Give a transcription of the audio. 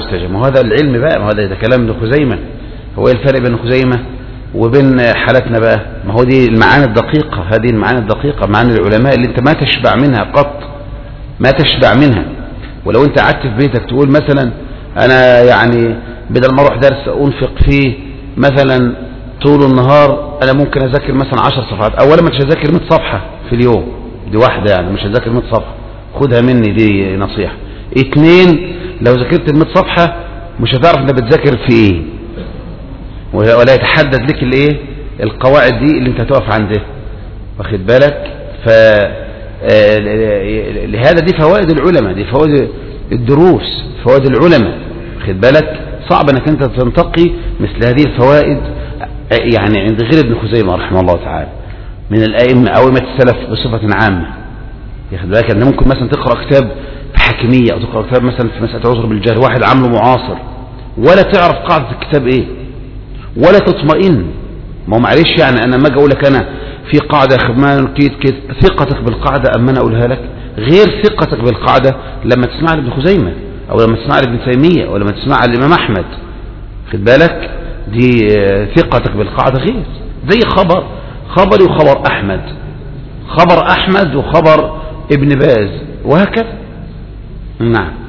منتجة ما هذا العلم بقى ما هذا ده كلام ابن خزيمة هو ايه الفرق بين خزيمة وبين حالتنا بقى ما هو دي المعاني الدقيقة هذه المعاني الدقيقة معاني العلماء اللي انت ما تشبع منها قط ما تشبع منها ولو انت قعدت في بيتك تقول مثلا انا يعني بدل ما اروح درس انفق فيه مثلا طول النهار انا ممكن اذاكر مثلا 10 صفحات اولا مش هذاكر 100 صفحة في اليوم دي واحدة يعني مش هذاكر 100 صفحة خدها مني دي نصيحة اتنين لو ذاكرت ال 100 صفحة مش هتعرف انت بتذاكر في ايه ولا يتحدد لك الايه القواعد دي اللي انت هتقف عندها واخد بالك ف لهذا دي فوائد العلماء دي فوائد الدروس فوائد العلماء واخد بالك صعب انك انت تنتقي مثل هذه الفوائد يعني عند غير ابن خزيمة رحمه الله تعالى من الائمه أئمة السلف بصفة عامة ياخد بالك ان ممكن مثلا تقرأ كتاب في حاكمية او تقرأ كتاب مثلا في مسألة عذر بالجهل واحد عامله معاصر ولا تعرف قاعدة الكتاب ايه ولا تطمئن ما هو معلش يعني انا ما اجي اقول لك انا في قاعدة يا ما نكيت كده ثقتك بالقاعدة اما انا اقولها لك غير ثقتك بالقاعدة لما تسمع لابن خزيمة او لما تسمع لابن تيمية او لما تسمع الامام احمد خد بالك دي ثقتك بالقاعدة غير زي خبر خبري وخبر احمد خبر احمد وخبر ابن باز وهكذا نعم